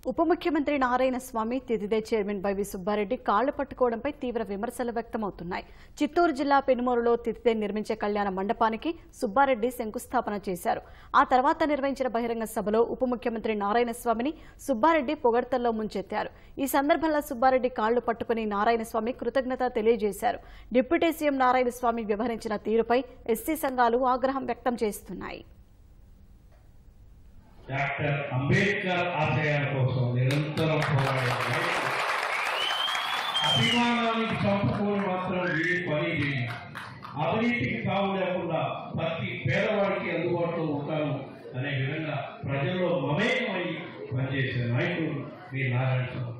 ఉప ముఖ్యమంత్రి Narayana Swamy T T D chairman Y V Subbareddy కాళ్లు పట్టుకోవడంపై తీవ్ర విమర్శలు వ్యక్తమవుతున్నాయి చిత్తూరు జిల్లా పెనుమూరులో తిదిదే నిర్మించే కళ్యాణ మండపానికి సుబ్బారెడ్డి శంకుస్థాపన చేశారు ఆ తర్వాత నిర్వహించిన బహిరంగ సభలో ఉప ముఖ్యమంత్రి నారాయణ స్వామిని సుబ్బారెడ్డి పొగడ్తల్లో ముంచెత్తారు ఈ సందర్భంలో సుబ్బారెడ్డి కాళ్లు పట్టుకుని నారాయణ స్వామి కృతజ్ఞత తెలియజేశారు డిప్యూటీ సీఎం నారాయణ స్వామి వ్యవహరించిన తీరుపై ఎస్సీ సంఘాలు ఆగ్రహం వ్యక్తం చేస్తున్నాయి డాక్టర్ అంబేద్కర్ ఆశయాల కోసం నిరంతరం పోరాడే నాయకుడు. అభిమానానికి చంపుకోని మాత్రం ఏ పని చేయండి అవినీతికి తావు లేకుండా ప్రతి పేదవాడికి అందుబాటులో ఉంటాను అనే విధంగా ప్రజల్లో మమేకమై పనిచేసే నాయకుడు మీ నారాయణ స్వామి